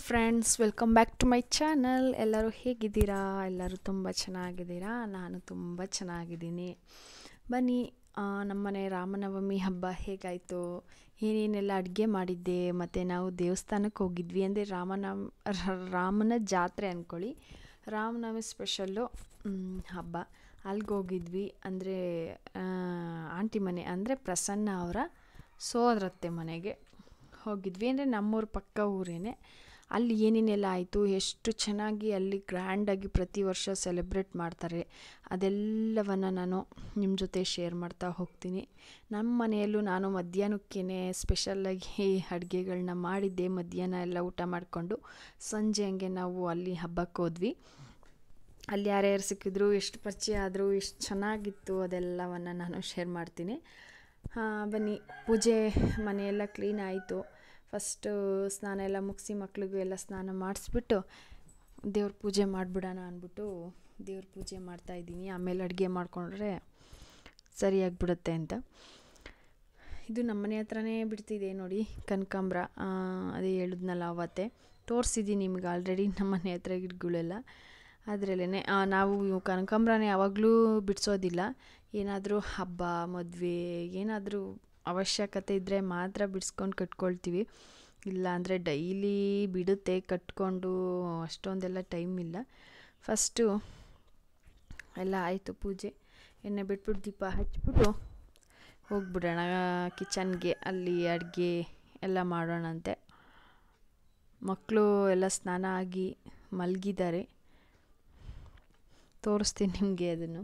friends welcome back to my channel ಎಲ್ಲರೂ ಹೇಗಿದ್ದೀರಾ ಎಲ್ಲರೂ ತುಂಬ ಚೆನ್ನಾಗಿದ್ದೀರಾ ನಾನು ತುಂಬ ಚೆನ್ನಾಗಿದ್ದೀನಿ ಬನ್ನಿ ಆ, ನಮ್ಮನೆ ರಾಮನವಮಿ ಹಬ್ಬ ಹೇಗಾಯಿತು ಏನೇನೆಲ್ಲ ಅಡುಗೆ ಮಾಡಿದ್ದೆ ಮತ್ತು ನಾವು ದೇವಸ್ಥಾನಕ್ಕೆ ಹೋಗಿದ್ವಿ ಅಂದರೆ ರಾಮನವ ರಾಮನ ಜಾತ್ರೆ ಅಂದ್ಕೊಳ್ಳಿ ರಾಮನವಮಿ ಸ್ಪೆಷಲ್ಲು ಹಬ್ಬ ಅಲ್ಲಿಗೆ ಹೋಗಿದ್ವಿ ಅಂದರೆ ಆಂಟಿ ಮನೆ ಅಂದರೆ ಪ್ರಸನ್ನ ಅವರ ಸೋದರತ್ತೆ ಮನೆಗೆ ಹೋಗಿದ್ವಿ ಅಂದರೆ ನಮ್ಮೂರ ಪಕ್ಕ ಊರೇನೆ ಅಲ್ಲಿ ಏನೇನೆಲ್ಲ ಆಯಿತು ಎಷ್ಟು ಚೆನ್ನಾಗಿ ಅಲ್ಲಿ ಗ್ರ್ಯಾಂಡಾಗಿ ಪ್ರತಿ ವರ್ಷ ಸೆಲೆಬ್ರೇಟ್ ಮಾಡ್ತಾರೆ ಅದೆಲ್ಲವನ್ನು ನಾನು ನಿಮ್ಮ ಜೊತೆ ಶೇರ್ ಮಾಡ್ತಾ ಹೋಗ್ತೀನಿ ನಮ್ಮ ಮನೆಯಲ್ಲೂ ನಾನು ಮಧ್ಯಾಹ್ನಕ್ಕೇ ಸ್ಪೆಷಲ್ಲಾಗಿ ಅಡುಗೆಗಳನ್ನ ಮಾಡಿದ್ದೆ ಮಧ್ಯಾಹ್ನ ಎಲ್ಲ ಊಟ ಮಾಡಿಕೊಂಡು ಸಂಜೆ ಹಂಗೆ ನಾವು ಅಲ್ಲಿ ಹಬ್ಬಕ್ಕೆ ಹೋದ್ವಿ ಅಲ್ಲಿ ಯಾರ್ಯಾರು ಸಿಕ್ಕಿದ್ರು ಎಷ್ಟು ಪರಿಚಯ ಆದರು ಎಷ್ಟು ಚೆನ್ನಾಗಿತ್ತು ಅದೆಲ್ಲವನ್ನು ನಾನು ಶೇರ್ ಮಾಡ್ತೀನಿ ಹಾಂ ಬನ್ನಿ ಪೂಜೆ ಮನೆಯೆಲ್ಲ ಕ್ಲೀನ್ ಆಯಿತು ಫಸ್ಟು ಸ್ನಾನ ಎಲ್ಲ ಮುಗಿಸಿ ಮಕ್ಳಿಗೂ ಎಲ್ಲ ಸ್ನಾನ ಮಾಡಿಸ್ಬಿಟ್ಟು ದೇವ್ರ ಪೂಜೆ ಮಾಡಿಬಿಡೋಣ ಅಂದ್ಬಿಟ್ಟು ದೇವ್ರ ಪೂಜೆ ಮಾಡ್ತಾಯಿದ್ದೀನಿ ಆಮೇಲೆ ಅಡುಗೆ ಮಾಡಿಕೊಂಡ್ರೆ ಸರಿಯಾಗಿಬಿಡುತ್ತೆ ಅಂತ ಇದು ನಮ್ಮನೆ ಹತ್ರನೇ ಬಿಡ್ತಿದೆ ನೋಡಿ ಕನಕಾಂಬ್ರ ಆ, ಅದೇ ಹೇಳಿದ್ನಲ್ಲ ಅವತ್ತೆ ತೋರಿಸಿದ್ದೀನಿ ನಿಮ್ಗೆ ಆಲ್ರೆಡಿ ನಮ್ಮನೆ ಹತ್ರ ಗಿಡಗಳೆಲ್ಲ ಅದರಲ್ಲೇ ನಾವು ಇವು ಕನಕಾಂಬ್ರನ ಯಾವಾಗಲೂ ಬಿಡಿಸೋದಿಲ್ಲ ಏನಾದರೂ ಹಬ್ಬ ಮದುವೆ ಏನಾದರೂ ಅವಶ್ಯಕತೆ ಇದ್ದರೆ ಮಾತ್ರ ಬಿಡಿಸ್ಕೊಂಡು ಕಟ್ಕೊಳ್ತೀವಿ ಇಲ್ಲ ಅಂದರೆ ಡೈಲಿ ಬಿಡುತ್ತೆ ಕಟ್ಕೊಂಡು ಅಷ್ಟೊಂದೆಲ್ಲ ಟೈಮ್ ಇಲ್ಲ ಫಸ್ಟು ಎಲ್ಲ ಆಯಿತು ಪೂಜೆ ಎಣ್ಣೆ ಬಿಟ್ಬಿಟ್ಟು ದೀಪ ಹಚ್ಬಿಟ್ಟು ಹೋಗ್ಬಿಡೋಣ ಕಿಚನ್ಗೆ ಅಲ್ಲಿ ಅಡುಗೆ ಎಲ್ಲ ಮಾಡೋಣಂತೆ ಮಕ್ಕಳು ಎಲ್ಲ ಸ್ನಾನ ಆಗಿ ಮಲಗಿದ್ದಾರೆ ತೋರಿಸ್ತೀನಿ ನಿಮಗೆ ಅದನ್ನು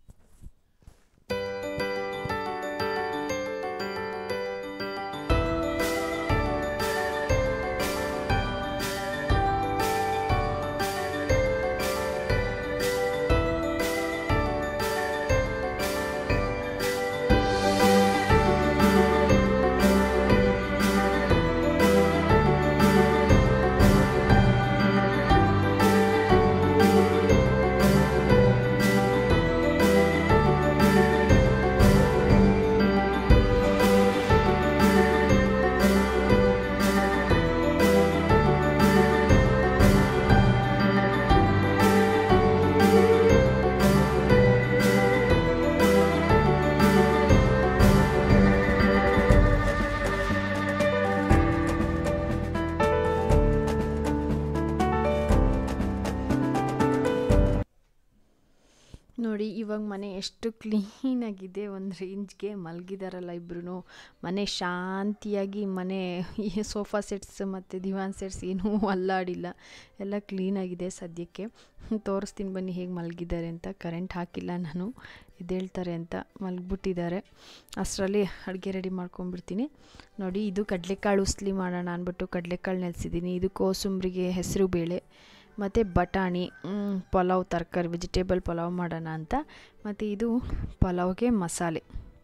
ನೋಡಿ ಇವಾಗ ಮನೆ ಎಷ್ಟು ಕ್ಲೀನಾಗಿದೆ ಒಂದು ರೇಂಜ್ಗೆ ಮಲಗಿದಾರಲ್ಲ ಇಬ್ರು ಮನೆ ಶಾಂತಿಯಾಗಿ ಮನೆ ಈ ಸೋಫಾ ಸೆಟ್ಸ್ ಮತ್ತು ದಿವಾನ್ ಸೆಟ್ಸ್ ಏನೂ ಅಲ್ಲಾಡಿಲ್ಲ ಎಲ್ಲ ಕ್ಲೀನಾಗಿದೆ ಸದ್ಯಕ್ಕೆ ತೋರಿಸ್ತೀನಿ ಬನ್ನಿ ಹೇಗೆ ಮಲಗಿದ್ದಾರೆ ಅಂತ ಕರೆಂಟ್ ಹಾಕಿಲ್ಲ ನಾನು ಎದ್ದೇಳ್ತಾರೆ ಅಂತ ಮಲಗಿಬಿಟ್ಟಿದ್ದಾರೆ ಅಷ್ಟರಲ್ಲಿ ಅಡುಗೆ ರೆಡಿ ಮಾಡ್ಕೊಂಬಿಡ್ತೀನಿ ನೋಡಿ ಇದು ಕಡಲೆಕಾಳು ಉಸ್ಲಿ ಮಾಡೋಣ ಅಂದ್ಬಿಟ್ಟು ಕಡಲೆಕಾಳು ನೆನೆಸಿದ್ದೀನಿ ಇದು ಕೋಸಂಬರಿಗೆ ಹೆಸರು ಬೇಳೆ ಮತ್ತು ಬಟಾಣಿ ಮ್, ಪಲಾವ್ ತರಕಾರಿ ವೆಜಿಟೇಬಲ್ ಪಲಾವ್ ಮಾಡೋಣ ಅಂತ ಮತ್ತು ಇದು ಪಲಾವ್ಗೆ ಮಸಾಲೆ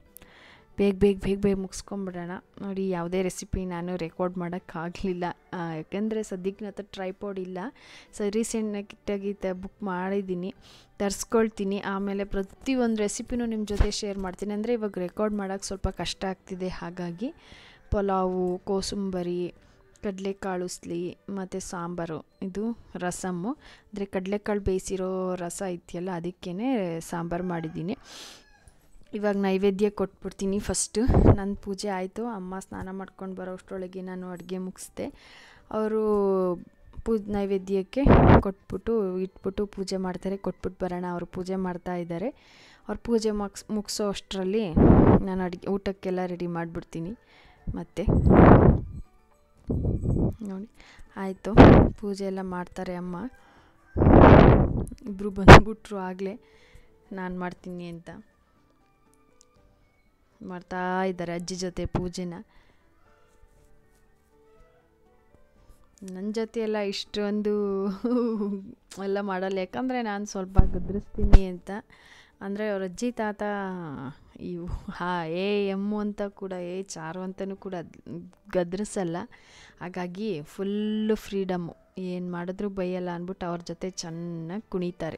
ಬೇಗ ಬೇಗ ಬೇಗ ಬೇಗ ಮುಗಿಸ್ಕೊಂಬಿಡೋಣ ನೋಡಿ ಯಾವುದೇ ರೆಸಿಪಿ ನಾನು ರೆಕಾರ್ಡ್ ಮಾಡೋಕ್ಕಾಗಲಿಲ್ಲ ಯಾಕೆಂದರೆ ಸದ್ಯಕ್ಕೆ ನನ್ನ ಹತ್ರ ಟ್ರೈಪೋಡ್ ಇಲ್ಲ ಸೊ ರೀಸೆಂಟಾಗಿ ತ ಬುಕ್ ಮಾಡಿದ್ದೀನಿ ತರಿಸ್ಕೊಳ್ತೀನಿ ಆಮೇಲೆ ಪ್ರತಿಯೊಂದು ರೆಸಿಪಿನೂ ನಿಮ್ಮ ಜೊತೆ ಶೇರ್ ಮಾಡ್ತೀನಿ ಅಂದರೆ ಇವಾಗ ರೆಕಾರ್ಡ್ ಮಾಡೋಕ್ಕೆ ಸ್ವಲ್ಪ ಕಷ್ಟ ಆಗ್ತಿದೆ ಹಾಗಾಗಿ ಪಲಾವು ಕೋಸಂಬರಿ ಕಡಲೆಕಾಳು ಉಸ್ಲಿ ಮತ್ತು ಸಾಂಬಾರು ಇದು ರಸಮ್ಮು ಅಂದರೆ ಕಡಲೆಕಾಳು ಬೇಯಿಸಿರೋ ರಸ ಇದೆಯಲ್ಲ ಅದಕ್ಕೇ ಸಾಂಬಾರು ಮಾಡಿದ್ದೀನಿ ಇವಾಗ ನೈವೇದ್ಯ ಕೊಟ್ಬಿಡ್ತೀನಿ ಫಸ್ಟು ನನ್ನ ಪೂಜೆ ಆಯಿತು ಅಮ್ಮ ಸ್ನಾನ ಮಾಡ್ಕೊಂಡು ಬರೋ ಅಷ್ಟರೊಳಗೆ ನಾನು ಅಡುಗೆ ಮುಗಿಸ್ದೆ ಅವರು ಪೂಜೆ ನೈವೇದ್ಯಕ್ಕೆ ಕೊಟ್ಬಿಟ್ಟು ಇಟ್ಬಿಟ್ಟು ಪೂಜೆ ಮಾಡ್ತಾರೆ ಕೊಟ್ಬಿಟ್ಟು ಬರೋಣ ಅವರು ಪೂಜೆ ಮಾಡ್ತಾ ಇದ್ದಾರೆ ಅವ್ರು ಪೂಜೆ ಮುಗಿಸ್ ಮುಗಿಸೋ ಅಷ್ಟರಲ್ಲಿ ನಾನು ಅಡುಗೆ ಊಟಕ್ಕೆಲ್ಲ ರೆಡಿ ಮಾಡಿಬಿಡ್ತೀನಿ ಮತ್ತು ನೋಡಿ ಆಯಿತು ಪೂಜೆ ಎಲ್ಲ ಮಾಡ್ತಾರೆ ಅಮ್ಮ ಇಬ್ಬರು ಬಂದ್ಬಿಟ್ರು ಆಗಲೇ ನಾನು ಮಾಡ್ತೀನಿ ಅಂತ ಮಾಡ್ತಾ ಇದ್ದಾರೆ ಅಜ್ಜಿ ಜೊತೆ ಪೂಜೆನ ನನ್ನ ಜೊತೆ ಎಲ್ಲ ಇಷ್ಟೊಂದು ಎಲ್ಲ ಮಾಡಲ್ಲ ಯಾಕಂದರೆ ನಾನು ಸ್ವಲ್ಪ ಗದ್ರಿಸ್ತೀನಿ ಅಂತ ಅಂದರೆ ಅವ್ರ ಅಜ್ಜಿ ತಾತ ಇವು ಹಾ ಏ ಎಮ್ಮು ಅಂತ ಕೂಡ ಏ ಚಾರು ಅಂತಲೂ ಕೂಡ ಗದ್ರಿಸಲ್ಲ ಹಾಗಾಗಿ ಫುಲ್ಲು ಫ್ರೀಡಮ್ಮು ಏನು ಮಾಡಿದ್ರು ಬೈಯಲ್ಲ ಅಂದ್ಬಿಟ್ಟು ಅವ್ರ ಜೊತೆ ಚೆನ್ನಾಗಿ ಕುಣಿತಾರೆ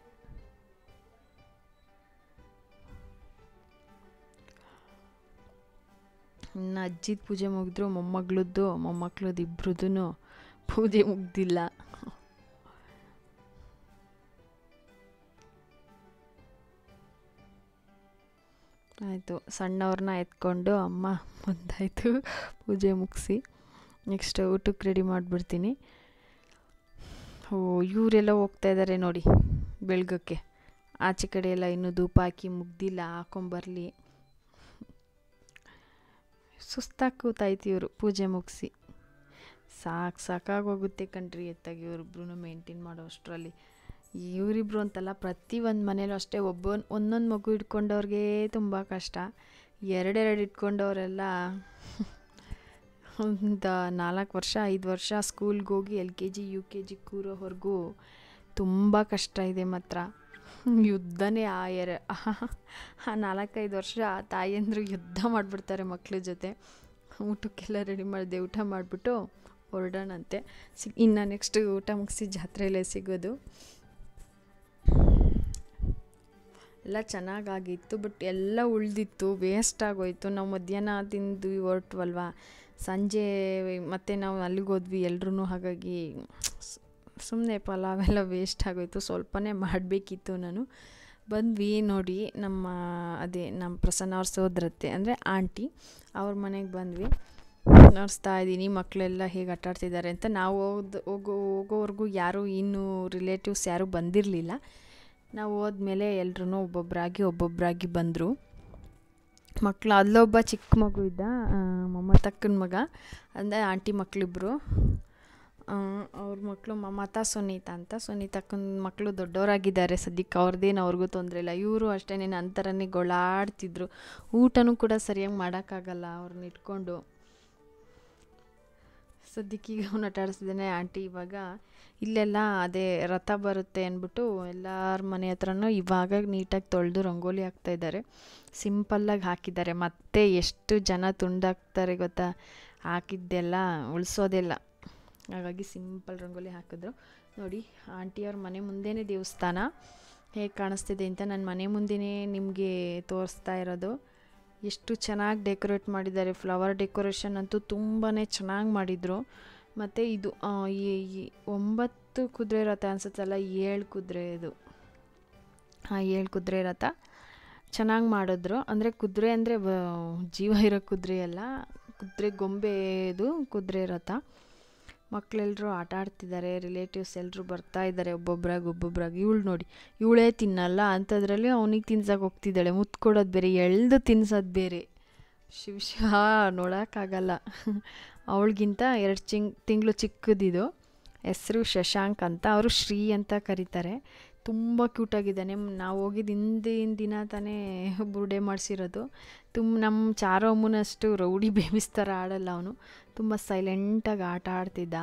ಇನ್ನು ಅಜ್ಜಿದ ಪೂಜೆ ಮುಗಿದ್ರು ಮೊಮ್ಮಗಳದ್ದು ಮೊಮ್ಮಕ್ಳದ್ದು ಇಬ್ರದ್ದು ಪೂಜೆ ಮುಗ್ದಿಲ್ಲ ಆಯಿತು ಸಣ್ಣವ್ರನ್ನ ಎತ್ಕೊಂಡು ಅಮ್ಮ ಮುಂದಾಯಿತು ಪೂಜೆ ಮುಗಿಸಿ ನೆಕ್ಸ್ಟ್ ಊಟಕ್ಕೆ ರೆಡಿ ಮಾಡಿಬಿಡ್ತೀನಿ ಓ ಇವರೆಲ್ಲ ಹೋಗ್ತಾ ಇದ್ದಾರೆ ನೋಡಿ ಬೆಳಗಕ್ಕೆ ಆಚೆ ಕಡೆ ಎಲ್ಲ ಇನ್ನೂ ಧೂಪ ಹಾಕಿ ಮುಗ್ದಿಲ್ಲ ಹಾಕೊಂಬರಲಿ ಸುಸ್ತಾಗಿ ಕೂತಾಯ್ತು ಇವರು ಪೂಜೆ ಮುಗಿಸಿ ಸಾಕು ಸಾಕಾಗೋಗುತ್ತೆ ಕಣ್ರಿ ಎತ್ತಾಗಿ ಇವರಿಬ್ರು ಮೇಂಟೈನ್ ಮಾಡೋ ಅಷ್ಟರಲ್ಲಿ ಇವರಿಬ್ರು ಅಂತಲ್ಲ ಪ್ರತಿ ಒಂದು ಮನೇಲೂ ಅಷ್ಟೇ ಒಬ್ಬ ಒಂದೊಂದು ಮಗು ಇಟ್ಕೊಂಡವ್ರಿಗೆ ತುಂಬ ಕಷ್ಟ ಎರಡೆರಡು ಇಟ್ಕೊಂಡವರೆಲ್ಲ ಒಂದು ನಾಲ್ಕು ವರ್ಷ ಐದು ವರ್ಷ ಸ್ಕೂಲ್ಗೆ ಹೋಗಿ L K G U K G ಕೂರೋವರೆಗೂ ತುಂಬ ಕಷ್ಟ ಇದೆ ಮಾತ್ರ ಯುದ್ಧನೇ ಆ ಎರ ಆ ನಾಲ್ಕೈದು ವರ್ಷ ತಾಯಿಯಂದ್ರು ಯುದ್ಧ ಮಾಡಿಬಿಡ್ತಾರೆ ಮಕ್ಳ ಜೊತೆ ಊಟಕ್ಕೆಲ್ಲ ರೆಡಿ ಮಾಡಿದೆ ಊಟ ಮಾಡಿಬಿಟ್ಟು ಹೊರಡೋಣಂತೆ ಸಿ ಇನ್ನು ನೆಕ್ಸ್ಟ್ ಊಟ ಮುಗಿಸಿ ಜಾತ್ರೆಯಲ್ಲೇ ಸಿಗೋದು ಎಲ್ಲ ಚೆನ್ನಾಗಾಗಿತ್ತು ಬಟ್ ಎಲ್ಲ ಉಳಿದಿತ್ತು ವೇಸ್ಟ್ ಆಗೋಯ್ತು ನಾವು ಮಧ್ಯಾಹ್ನ ತಿಂದು ಹೊರಟ್ವಲ್ವ ಸಂಜೆ ಮತ್ತೆ ನಾವು ಅಲ್ಲಿಗೆ ಹೋದ್ವಿ ಎಲ್ರೂ ಹಾಗಾಗಿ ಸುಮ್ಮನೆ ಪಲಾವೆಲ್ಲ ವೇಸ್ಟ್ ಆಗೋಯ್ತು ಸ್ವಲ್ಪನೇ ಮಾಡಬೇಕಿತ್ತು ನಾನು ಬಂದ್ವಿ ನೋಡಿ ನಮ್ಮ ಅದೇ ನಮ್ಮ ಪ್ರಸನ್ನ ಅವ್ರ ಸೋದರತ್ತೆ ಅಂದರೆ ಆಂಟಿ ಅವ್ರ ಮನೆಗೆ ಬಂದ್ವಿ ನೋಡಿಸ್ತಾ ಇದ್ದೀನಿ ಮಕ್ಕಳೆಲ್ಲ ಹೇಗೆ ಆಟಾಡ್ತಿದ್ದಾರೆ ಅಂತ ನಾವು ಹೋದ್ ಹೋಗೋ ಹೋಗೋವರೆಗೂ ಯಾರೂ ಇನ್ನೂ ರಿಲೇಟಿವ್ಸ್ ಯಾರೂ ಬಂದಿರಲಿಲ್ಲ ನಾವು ಹೋದ್ಮೇಲೆ ಎಲ್ರೂ ಒಬ್ಬೊಬ್ಬರಾಗಿ ಒಬ್ಬೊಬ್ಬರಾಗಿ ಬಂದರು ಮಕ್ಕಳು ಅಲ್ಲೊಬ್ಬ ಚಿಕ್ಕ ಮಗು ಇದ್ದ ಮಮತಕ್ಕನ ಮಗ ಅಂದರೆ ಆಂಟಿ ಮಕ್ಕಳಿಬ್ರು ಅವ್ರ ಮಕ್ಕಳು ಮಮತಾ ಸುನೀತಾ ಅಂತ ಸುನೀತಕ್ಕನ ಮಕ್ಕಳು ದೊಡ್ಡವರಾಗಿದ್ದಾರೆ ಸದ್ಯಕ್ಕೆ ಅವ್ರದ್ದೇನು ಅವ್ರಿಗೂ ತೊಂದರೆ ಇಲ್ಲ ಇವರು ಅಷ್ಟೇ ನನ್ನ ಥರನೇ ಗೊಳಾಡ್ತಿದ್ರು ಊಟನೂ ಕೂಡ ಸರಿಯಾಗಿ ಮಾಡೋಕ್ಕಾಗಲ್ಲ ಅವ್ರನ್ನ ಇಟ್ಕೊಂಡು ಸದ್ಯಕ್ಕೆ ಈಗ ಅವ್ನು ಆಟಾಡಿಸ್ತಿದ್ದಾನೆ ಆಂಟಿ ಇವಾಗ ಇಲ್ಲೆಲ್ಲ ಅದೇ ರಥ ಬರುತ್ತೆ ಅಂದ್ಬಿಟ್ಟು ಎಲ್ಲರ ಮನೆ ಹತ್ರನೂ ಇವಾಗ ನೀಟಾಗಿ ತೊಳೆದು ರಂಗೋಲಿ ಹಾಕ್ತಾಯಿದ್ದಾರೆ ಸಿಂಪಲ್ಲಾಗಿ ಹಾಕಿದ್ದಾರೆ ಮತ್ತೆ ಎಷ್ಟು ಜನ ತುಂಡಾಕ್ತಾರೆ ಗೊತ್ತಾ ಹಾಕಿದ್ದೆಲ್ಲ ಉಳಿಸೋದಿಲ್ಲ ಹಾಗಾಗಿ ಸಿಂಪಲ್ ರಂಗೋಲಿ ಹಾಕಿದ್ರು ನೋಡಿ ಆಂಟಿಯವ್ರ ಮನೆ ಮುಂದೆನೇ ದೇವಸ್ಥಾನ ಹೇಗೆ ಕಾಣಿಸ್ತಿದೆ ಅಂತ ನನ್ನ ಮನೆ ಮುಂದೆನೇ ನಿಮಗೆ ತೋರಿಸ್ತಾ ಇರೋದು ಎಷ್ಟು ಚೆನ್ನಾಗಿ ಡೆಕೋರೇಟ್ ಮಾಡಿದ್ದಾರೆ ಫ್ಲವರ್ ಡೆಕೋರೇಷನ್ ಅಂತೂ ತುಂಬಾ ಚೆನ್ನಾಗಿ ಮಾಡಿದರು ಮತ್ತು ಇದು ಈ ಒಂಬತ್ತು ಕುದುರೆ ರಥ ಅನ್ಸುತ್ತಲ್ಲ ಏಳು ಕುದುರೆ ಇದು ಹಾಂ ಏಳು ಕುದುರೆ ರಥ ಚೆನ್ನಾಗಿ ಮಾಡಿದ್ರು ಅಂದರೆ ಕುದುರೆ ಅಂದರೆ ಜೀವ ಇರೋ ಕುದುರೆ ಅಲ್ಲ ಕುದುರೆ ಗೊಂಬೆದು ಕುದುರೆ ರಥ ಮಕ್ಕಳೆಲ್ಲರೂ ಆಟ ಆಡ್ತಿದ್ದಾರೆ ರಿಲೇಟಿವ್ಸ್ ಎಲ್ಲರೂ ಬರ್ತಾ ಇದ್ದಾರೆ ಒಬ್ಬೊಬ್ರಾಗಿ ಒಬ್ಬೊಬ್ರಾಗಿ ಇವಳು ನೋಡಿ ಇವಳೇ ತಿನ್ನಲ್ಲ ಅಂಥದ್ರಲ್ಲಿ ಅವನಿಗೆ ತಿನ್ಸಕ್ಕೆ ಹೋಗ್ತಿದ್ದಾಳೆ ಮುತ್ತು ಕೊಡೋದು ಬೇರೆ ಎಳ್ದು ತಿನ್ಸೋದು ಬೇರೆ ಶಿವ ಶಿವ ನೋಡೋಕ್ಕಾಗಲ್ಲ ಅವಳಿಗಿಂತ ಎರಡು ಚಿಂಗ್ ತಿಂಗಳು ಚಿಕ್ಕದಿದು ಹೆಸರು ಶಶಾಂಕ್ ಅಂತ ಅವರು ಶ್ರೀ ಅಂತ ಕರೀತಾರೆ ತುಂಬ ಕ್ಯೂಟಾಗಿದ್ದಾನೆ ನಾವು ಹೋಗಿದ್ದು ಹಿಂದಿನ ದಿನ ತಾನೇ ಬುರ್ಡೆ ಮಾಡಿಸಿರೋದು ತುಂಬ ನಮ್ಮ ಚಾರೋಮ್ಮನಷ್ಟು ರೌಡಿ ಬೇಬಿಸ್ ಥರ ಆಡಲ್ಲ ಅವನು ತುಂಬ ಸೈಲೆಂಟಾಗಿ ಆಟ ಆಡ್ತಿದ್ದ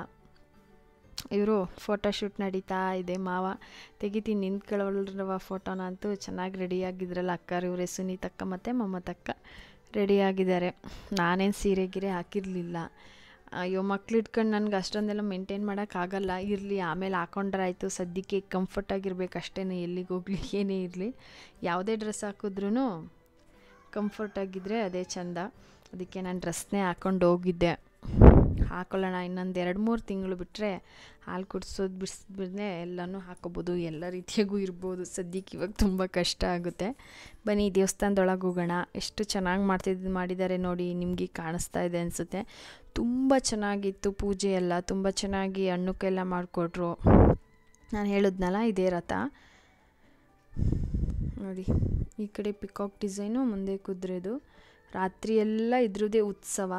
ಇವರು ಫೋಟೋಶೂಟ್ ನಡೀತಾ ಇದೆ ಮಾವ ತೆಗಿತೀನಿ ನಿಂತ್ಕೊಳ್ಳೋಲ್ರವ ಫೋಟೋನ ಅಂತೂ ಚೆನ್ನಾಗಿ ರೆಡಿಯಾಗಿದ್ರಲ್ಲ ಅಕ್ಕರು ಇವರೇ ಸುನೀತಕ್ಕ ಮತ್ತು ಮಮತಕ್ಕ ರೆಡಿಯಾಗಿದ್ದಾರೆ ನಾನೇನು ಸೀರೆ ಗಿರೆ ಹಾಕಿರಲಿಲ್ಲ ಅಯ್ಯೋ ಮಕ್ಳು ಇಟ್ಕೊಂಡು ನನಗೆ ಅಷ್ಟೊಂದೆಲ್ಲ ಮೇಂಟೈನ್ ಮಾಡೋಕ್ಕಾಗಲ್ಲ ಇರಲಿ ಆಮೇಲೆ ಹಾಕೊಂಡ್ರಾಯ್ತು ಸದ್ಯಕ್ಕೆ ಕಂಫರ್ಟಾಗಿರ್ಬೇಕು ಅಷ್ಟೇ ಎಲ್ಲಿಗೆ ಹೋಗಲಿ ಏನೇ ಇರಲಿ ಯಾವುದೇ ಡ್ರೆಸ್ ಹಾಕಿದ್ರೂ ಕಂಫರ್ಟಾಗಿದ್ದರೆ ಅದೇ ಚೆಂದ ಅದಕ್ಕೆ ನಾನು ಡ್ರೆಸ್ನೇ ಹಾಕ್ಕೊಂಡು ಹೋಗಿದ್ದೆ ಹಾಕೊಳ್ಳೋಣ ಇನ್ನೊಂದು ಎರಡು ಮೂರು ತಿಂಗಳು ಬಿಟ್ಟರೆ ಹಾಲು ಕುಡಿಸೋದು ಬಿಡಿಸ್ಬಿಡ್ದೆ ಎಲ್ಲನೂ ಹಾಕೋಬೋದು ಎಲ್ಲ ರೀತಿಯಾಗೂ ಇರ್ಬೋದು ಸದ್ಯಕ್ಕೆ ಇವಾಗ ತುಂಬ ಕಷ್ಟ ಆಗುತ್ತೆ ಬನ್ನಿ ದೇವಸ್ಥಾನದೊಳಗೆ ಹೋಗೋಣ ಎಷ್ಟು ಚೆನ್ನಾಗಿ ಮಾಡ್ತಿದ್ದು ಮಾಡಿದ್ದಾರೆ ನೋಡಿ ನಿಮಗೆ ಕಾಣಿಸ್ತಾ ಇದೆ ಅನಿಸುತ್ತೆ ತುಂಬ ಚೆನ್ನಾಗಿತ್ತು ಪೂಜೆ ಎಲ್ಲ ತುಂಬ ಚೆನ್ನಾಗಿ ಹಣ್ಣುಕ್ಕೆಲ್ಲ ಮಾಡಿಕೊಟ್ರು ನಾನು ಹೇಳಿದ್ನಲ್ಲ ಇದೇ ರಥ ನೋಡಿ ಈ ಕಡೆ ಪಿಕಾಕ್ ಡಿಸೈನು ಮುಂದೆ ಕುದುರೆದು ರಾತ್ರಿ ಎಲ್ಲ ಇದ್ರದ್ದೇ ಉತ್ಸವ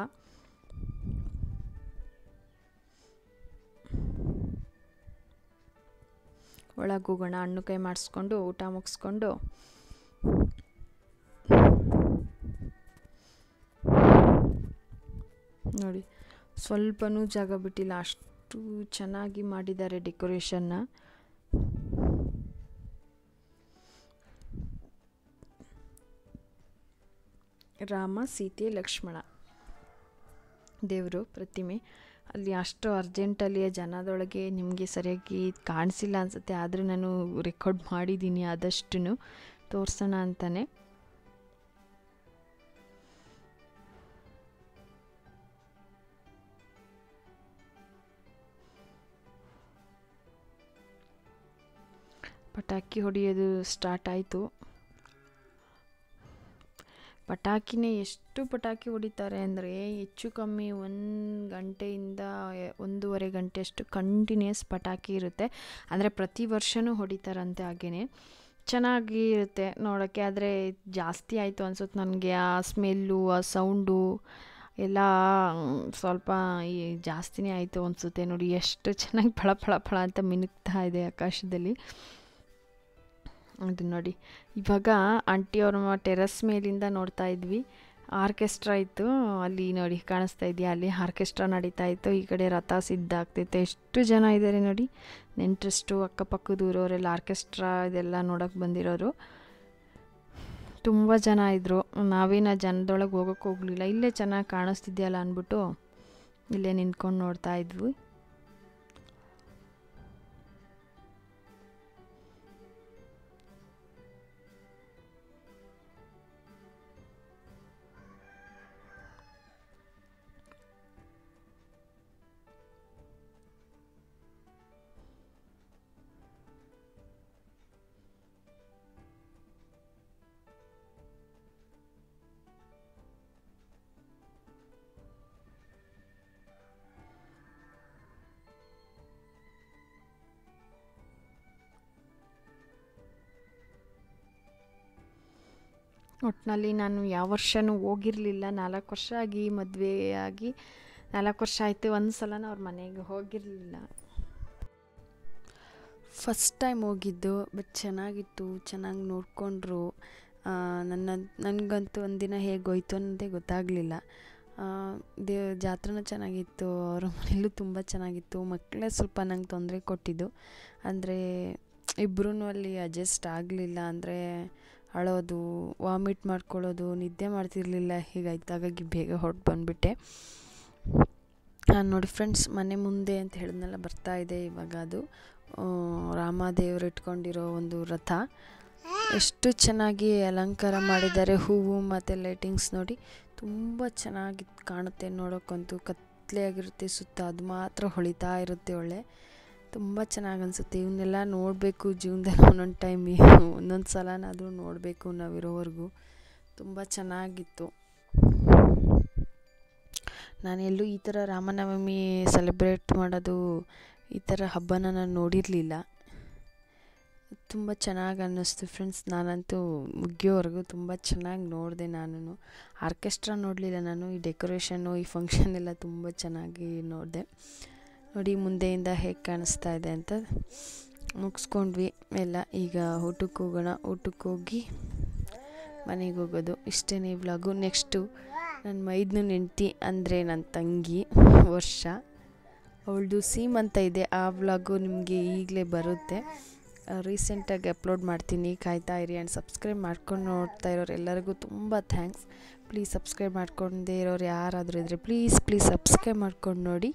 ಒಳಗೆ ಹೋಗೋಣ ಹಣ್ಣು ಕೈ ಮಾಡಿಸ್ಕೊಂಡು ಊಟ ಮುಗಿಸ್ಕೊಂಡು ನೋಡಿ ಸ್ವಲ್ಪನೂ ಜಾಗ ಬಿಟ್ಟಿಲ್ಲ ಅಷ್ಟು ಚೆನ್ನಾಗಿ ಮಾಡಿದ್ದಾರೆ ಡೆಕೋರೇಷನ್ನ ರಾಮ ಸೀತೆ ಲಕ್ಷ್ಮಣ ದೇವರು ಪ್ರತಿಮೆ ಅಲ್ಲಿ ಅಷ್ಟು ಅರ್ಜೆಂಟಲ್ಲಿ ಜನದೊಳಗೆ ನಿಮಗೆ ಸರಿಯಾಗಿ ಕಾಣಿಸಿಲ್ಲ ಅನಿಸುತ್ತೆ ಆದರೂ ನಾನು ರೆಕಾರ್ಡ್ ಮಾಡಿದ್ದೀನಿ ಆದಷ್ಟು ತೋರಿಸೋಣ ಅಂತಲೇ ಪಟಾಕಿ ಹೊಡೆಯೋದು ಸ್ಟಾರ್ಟ್ ಆಯಿತು ಪಟಾಕಿನೇ ಎಷ್ಟು ಪಟಾಕಿ ಹೊಡಿತಾರೆ ಅಂದರೆ ಹೆಚ್ಚು ಕಮ್ಮಿ ಒಂದು ಗಂಟೆಯಿಂದ ಒಂದೂವರೆ ಗಂಟೆಯಷ್ಟು ಕಂಟಿನ್ಯೂಸ್ ಪಟಾಕಿ ಇರುತ್ತೆ ಅಂದರೆ ಪ್ರತಿ ವರ್ಷವೂ ಹೊಡಿತಾರಂತೆ ಹಾಗೇ ಚೆನ್ನಾಗಿ ಇರುತ್ತೆ ನೋಡೋಕ್ಕೆ ಆದರೆ ಜಾಸ್ತಿ ಆಯಿತು ಅನ್ಸುತ್ತೆ ನನಗೆ ಆ ಸ್ಮೆಲ್ಲು ಆ ಸೌಂಡು ಎಲ್ಲ ಸ್ವಲ್ಪ ಈ ಜಾಸ್ತಿನೇ ಆಯಿತು ಅನಿಸುತ್ತೆ ನೋಡಿ ಎಷ್ಟು ಚೆನ್ನಾಗಿ ಫಳ ಫಳ ಫಳ ಅಂತ ಮಿನುಗ್ತಾ ಇದೆ ಆಕಾಶದಲ್ಲಿ ಅದು ನೋಡಿ ಇವಾಗ ಆಂಟಿಯವ್ರ ಟೆರಸ್ ಮೇಲಿಂದ ನೋಡ್ತಾ ಇದ್ವಿ ಆರ್ಕೆಸ್ಟ್ರಾ ಇತ್ತು ಅಲ್ಲಿ ನೋಡಿ ಕಾಣಿಸ್ತಾ ಇದೆಯಾ ಅಲ್ಲಿ ಆರ್ಕೆಸ್ಟ್ರಾ ನಡೀತಾ ಇತ್ತು ಈ ಕಡೆ ರಥ ಸಿದ್ಧ ಆಗ್ತೈತೆ ಎಷ್ಟು ಜನ ಇದ್ದಾರೆ ನೋಡಿ ನೆಂಟ್ರಷ್ಟು ಅಕ್ಕಪಕ್ಕದ ಊರವರೆಲ್ಲ ಆರ್ಕೆಸ್ಟ್ರಾ ಇದೆಲ್ಲ ನೋಡೋಕೆ ಬಂದಿರೋರು ತುಂಬ ಜನ ಇದ್ದರು ನಾವೇನು ಆ ಜನದೊಳಗೆ ಹೋಗೋಕ್ಕೆ ಹೋಗಲಿಲ್ಲ ಇಲ್ಲೇ ಚೆನ್ನಾಗಿ ಕಾಣಿಸ್ತಿದ್ಯಲ್ಲ ಅಂದ್ಬಿಟ್ಟು ಇಲ್ಲೇ ನಿಂತ್ಕೊಂಡು ನೋಡ್ತಾ ಇದ್ವಿ ಒಟ್ಟಿನಲ್ಲಿ ನಾನು ಯಾವ ವರ್ಷವೂ ಹೋಗಿರಲಿಲ್ಲ ನಾಲ್ಕು ವರ್ಷ ಆಗಿ ಮದುವೆ ಆಗಿ ನಾಲ್ಕು ವರ್ಷ ಆಯಿತು ಒಂದು ಸಲನೂ ಅವ್ರ ಮನೆಗೆ ಹೋಗಿರಲಿಲ್ಲ ಫಸ್ಟ್ ಟೈಮ್ ಹೋಗಿದ್ದು ಬಟ್ ಚೆನ್ನಾಗಿತ್ತು ಚೆನ್ನಾಗಿ ನೋಡಿಕೊಂಡ್ರು ನನ್ನ ನನಗಂತೂ ಒಂದಿನ ಹೇಗೆ ಹೋಯ್ತು ಅನ್ನೋದೇ ಗೊತ್ತಾಗಲಿಲ್ಲ ದೇ ಜಾತ್ರೆನೂ ಚೆನ್ನಾಗಿತ್ತು ಅವ್ರ ಮನೇಲೂ ತುಂಬ ಚೆನ್ನಾಗಿತ್ತು ಮಕ್ಕಳೇ ಸ್ವಲ್ಪ ನಂಗೆ ತೊಂದರೆ ಕೊಟ್ಟಿದ್ದು ಅಂದರೆ ಇಬ್ಬರೂ ಅಲ್ಲಿ ಅಡ್ಜಸ್ಟ್ ಆಗಲಿಲ್ಲ ಅಂದರೆ ಅಳೋದು ವಾಮಿಟ್ ಮಾಡ್ಕೊಳ್ಳೋದು ನಿದ್ದೆ ಮಾಡ್ತಿರಲಿಲ್ಲ ಹೀಗಾಯ್ತು ಹಾಗಾಗಿ ಬೇಗ ಹೊರಟು ಬಂದುಬಿಟ್ಟೆ ನೋಡಿ ಫ್ರೆಂಡ್ಸ್ ಮನೆ ಮುಂದೆ ಅಂತ ಹೇಳಿದ್ನೆಲ್ಲ ಬರ್ತಾ ಇದೆ ಇವಾಗ ಅದು ರಾಮದೇವರು ಇಟ್ಕೊಂಡಿರೋ ಒಂದು ರಥ ಎಷ್ಟು ಚೆನ್ನಾಗಿ ಅಲಂಕಾರ ಮಾಡಿದ್ದಾರೆ ಹೂವು ಮತ್ತು ಲೈಟಿಂಗ್ಸ್ ನೋಡಿ ತುಂಬ ಚೆನ್ನಾಗಿ ಕಾಣುತ್ತೆ ನೋಡೋಕ್ಕಂತೂ ಕತ್ಲೆ ಆಗಿರುತ್ತೆ ಸುತ್ತ ಅದು ಮಾತ್ರ ಹೊಳಿತಾ ಇರುತ್ತೆ ಒಳ್ಳೆ ತುಂಬ ಚೆನ್ನಾಗಿ ಅನಿಸುತ್ತೆ ಇವನ್ನೆಲ್ಲ ನೋಡಬೇಕು ಜೀವನದಲ್ಲಿ ಒಂದೊಂದು ಟೈಮ್ ಒಂದೊಂದು ಸಲನಾದರೂ ನೋಡಬೇಕು ನಾವಿರೋವರೆಗೂ ತುಂಬ ಚೆನ್ನಾಗಿತ್ತು ನಾನು ಎಲ್ಲೂ ಈ ಥರ ರಾಮನವಮಿ ಸೆಲೆಬ್ರೇಟ್ ಮಾಡೋದು ಈ ಥರ ಹಬ್ಬನ ನಾನು ನೋಡಿರಲಿಲ್ಲ ತುಂಬ ಚೆನ್ನಾಗಿ ಅನ್ನಿಸ್ತು ಫ್ರೆಂಡ್ಸ್ ನಾನಂತೂ ಮುಗಿಯೋವರೆಗೂ ತುಂಬ ಚೆನ್ನಾಗಿ ನೋಡಿದೆ ನಾನು ಆರ್ಕೆಸ್ಟ್ರಾ ನೋಡಲಿಲ್ಲ ನಾನು ಈ ಡೆಕೋರೇಷನ್ನು ಈ ಫಂಕ್ಷನ್ ಎಲ್ಲ ತುಂಬ ಚೆನ್ನಾಗಿ ನೋಡಿದೆ ನೋಡಿ ಮುಂದೆಯಿಂದ ಹೇಗೆ ಕಾಣಿಸ್ತಾ ಇದೆ ಅಂತ ಮುಗಿಸ್ಕೊಂಡ್ವಿ ಎಲ್ಲ ಈಗ ಊಟಕ್ಕೆ ಹೋಗೋಣ ಊಟಕ್ಕೆ ಹೋಗಿ ಮನೆಗೆ ಹೋಗೋದು ಇಷ್ಟೇ ವ್ಲಾಗು ನೆಕ್ಸ್ಟು ನನ್ನ ಮೈದ್ನ ಹೆಂಡ್ತಿ ಅಂದರೆ ನನ್ನ ತಂಗಿ ವರ್ಷ ಅವಳದು ಸೀಮಂತ ಇದೆ ಆ ವ್ಲಾಗು ನಿಮಗೆ ಈಗಲೇ ಬರುತ್ತೆ ರೀಸೆಂಟಾಗಿ ಅಪ್ಲೋಡ್ ಮಾಡ್ತೀನಿ ಕಾಯ್ತಾ ಇರಿ ಆ್ಯಂಡ್ ಸಬ್ಸ್ಕ್ರೈಬ್ ಮಾಡ್ಕೊಂಡು ನೋಡ್ತಾ ಇರೋರು ಎಲ್ಲರಿಗೂ ತುಂಬ ಥ್ಯಾಂಕ್ಸ್ ಪ್ಲೀಸ್ ಸಬ್ಸ್ಕ್ರೈಬ್ ಮಾಡ್ಕೊಂಡೇ ಇರೋರು ಯಾರಾದರೂ ಇದ್ದರೆ ಪ್ಲೀಸ್ ಪ್ಲೀಸ್ ಸಬ್ಸ್ಕ್ರೈಬ್ ಮಾಡ್ಕೊಂಡು ನೋಡಿ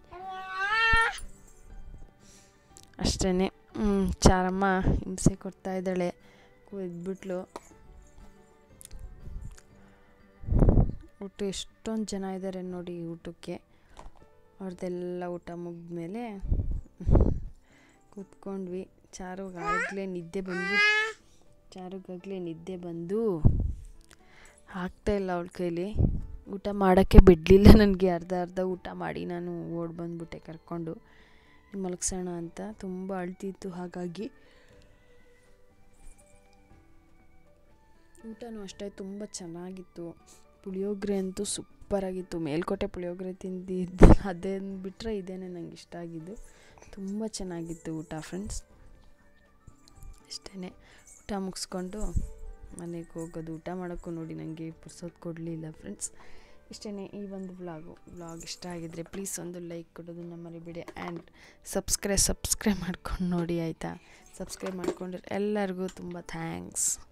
ಅಷ್ಟೇ ಚಾರಮ್ಮ ಹಿಂಸೆ ಕೊಡ್ತಾ ಇದ್ದಾಳೆ ಎದ್ಬಿಟ್ಲು ಊಟ ಎಷ್ಟೊಂದು ಜನ ಇದ್ದಾರೆ ನೋಡಿ ಊಟಕ್ಕೆ ಅವ್ರದ್ದೆಲ್ಲ ಊಟ ಮುಗಿದ್ಮೇಲೆ ಕೂತ್ಕೊಂಡ್ವಿ ಚಾರುಗಾಗಲೇ ನಿದ್ದೆ ಬಂದು ಚಾರುಗಾಗಲೇ ನಿದ್ದೆ ಬಂದು ಆಗ್ತಾಯಿಲ್ಲ ಅವಳ ಕೈಲಿ ಊಟ ಮಾಡೋಕ್ಕೆ ಬಿಡಲಿಲ್ಲ ನನಗೆ ಅರ್ಧ ಅರ್ಧ ಊಟ ಮಾಡಿ ನಾನು ಓಡಿ ಬಂದ್ಬಿಟ್ಟೆ ಕರ್ಕೊಂಡು ಮಲಗಿಸೋಣ ಅಂತ ತುಂಬ ಅಳ್ತಿತ್ತು ಹಾಗಾಗಿ ಊಟನೂ ಅಷ್ಟೇ ತುಂಬ ಚೆನ್ನಾಗಿತ್ತು ಪುಳಿಯೋಗರೆ ಅಂತೂ ಸೂಪರಾಗಿತ್ತು ಮೇಲ್ಕೋಟೆ ಪುಳಿಯೋಗರೆ ತಿಂದಿದ್ದು ಅದೇನು ಬಿಟ್ಟರೆ ಇದೇನೆ ನಂಗೆ ಇಷ್ಟ ಆಗಿದ್ದು ತುಂಬ ಚೆನ್ನಾಗಿತ್ತು ಊಟ ಫ್ರೆಂಡ್ಸ್ ಅಷ್ಟೇ ಊಟ ಮುಗಿಸ್ಕೊಂಡು ಮನೆಗೆ ಹೋಗೋದು ಊಟ ಮಾಡೋಕ್ಕೂ ನೋಡಿ ನನಗೆ ಪುರ್ಸೋದು ಕೊಡಲಿಲ್ಲ ಫ್ರೆಂಡ್ಸ್ ಇಷ್ಟೇ ಈ ಒಂದು ವ್ಲಾಗು ವ್ಲಾಗ್ ಇಷ್ಟ ಆಗಿದ್ದರೆ ಪ್ಲೀಸ್ ಒಂದು ಲೈಕ್ ಕೊಡೋದನ್ನು ಮರಿಬೇಡಿ ಆ್ಯಂಡ್ ಸಬ್ಸ್ಕ್ರೈಬ್ ಸಬ್ಸ್ಕ್ರೈಬ್ ಮಾಡ್ಕೊಂಡು ನೋಡಿ ಆಯಿತಾ ಸಬ್ಸ್ಕ್ರೈಬ್ ಮಾಡ್ಕೊಂಡ್ರೆ ಎಲ್ಲರಿಗೂ ತುಂಬ ಥ್ಯಾಂಕ್ಸ್